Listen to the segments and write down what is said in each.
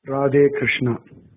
ராதே கிருஷ்ணா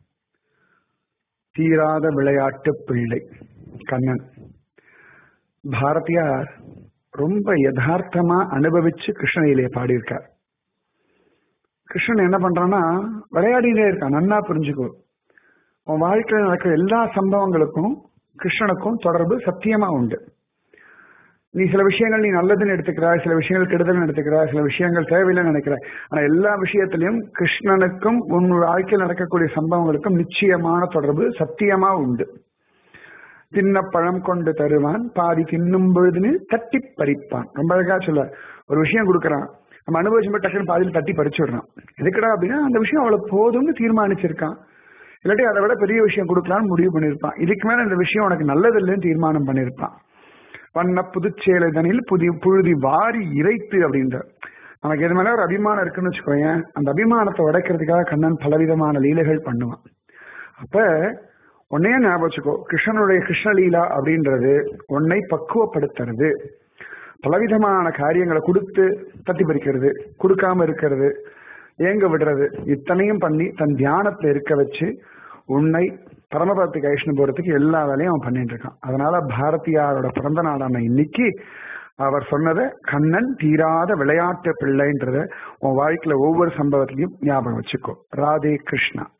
தீராத விளையாட்டு பிள்ளை கண்ணன் பாரதியார் ரொம்ப யதார்த்தமா அனுபவிச்சு கிருஷ்ணயிலே பாடியிருக்கார் கிருஷ்ணன் என்ன பண்றான்னா விளையாடினே இருக்கான் நன்னா புரிஞ்சுக்கோ உன் வாழ்க்கையில் நடக்கிற எல்லா சம்பவங்களுக்கும் கிருஷ்ணனுக்கும் தொடர்பு சத்தியமா உண்டு நீ சில விஷயங்கள் நீ நல்லதுன்னு எடுத்துக்கிறாய் சில விஷயங்கள் கெடுதல்னு எடுத்துக்கிறாய் சில விஷயங்கள் தேவையில்லைன்னு நினைக்கிறாய் ஆனா எல்லா விஷயத்திலையும் கிருஷ்ணனுக்கும் உன் வாழ்க்கையில் நடக்கக்கூடிய சம்பவங்களுக்கும் நிச்சயமான தொடர்பு சத்தியமா உண்டு தின்ன பழம் கொண்டு தருவான் பாதி தின்னும் பொழுதுன்னு தட்டி பறிப்பான் ரொம்ப அழகா சொல்ல ஒரு விஷயம் கொடுக்கறான் நம்ம அனுபவிச்சு டக்குன்னு பாதியில் தட்டி பறிச்சு விடுறான் எதுக்குடா அப்படின்னா அந்த விஷயம் அவ்வளவு போதும்னு தீர்மானிச்சிருக்கான் இல்லாட்டி அதை விட பெரிய விஷயம் கொடுக்கலாம்னு முடிவு பண்ணிருப்பான் இதுக்கு மேல இந்த விஷயம் உனக்கு நல்லது இல்லைன்னு தீர்மானம் பண்ணிருப்பான் வண்ண புதுச்சேலைதனில் புதி புழுதி வாரி இறைத்து அப்படின்ற நமக்கு எது மேல ஒரு அபிமானம் இருக்குன்னு வச்சுக்கோயேன் அந்த அபிமானத்தை உடைக்கிறதுக்காக கண்ணன் பலவிதமான லீலைகள் பண்ணுவான் அப்ப உன்னையே ஞாபகம் வச்சுக்கோ கிருஷ்ணனுடைய கிருஷ்ணலீலா அப்படின்றது உன்னை பக்குவப்படுத்துறது பலவிதமான காரியங்களை கொடுத்து தட்டி பறிக்கிறது கொடுக்காம இருக்கிறது ஏங்க விடுறது இத்தனையும் பண்ணி தன் தியானத்துல இருக்க வச்சு உன்னை பரமபதத்துக்கு ஐஷ்ணு போறதுக்கு எல்லா வேலையும் அவன் பண்ணிட்டு இருக்கான் அதனால பாரதியாரோட பிறந்த நாளான இன்னைக்கு அவர் சொன்னதை கண்ணன் தீராத விளையாட்டு பிள்ளைன்றத உன் வாழ்க்கையில ஒவ்வொரு சம்பவத்திலையும் ஞாபகம் வச்சுக்கோ ராதே கிருஷ்ணா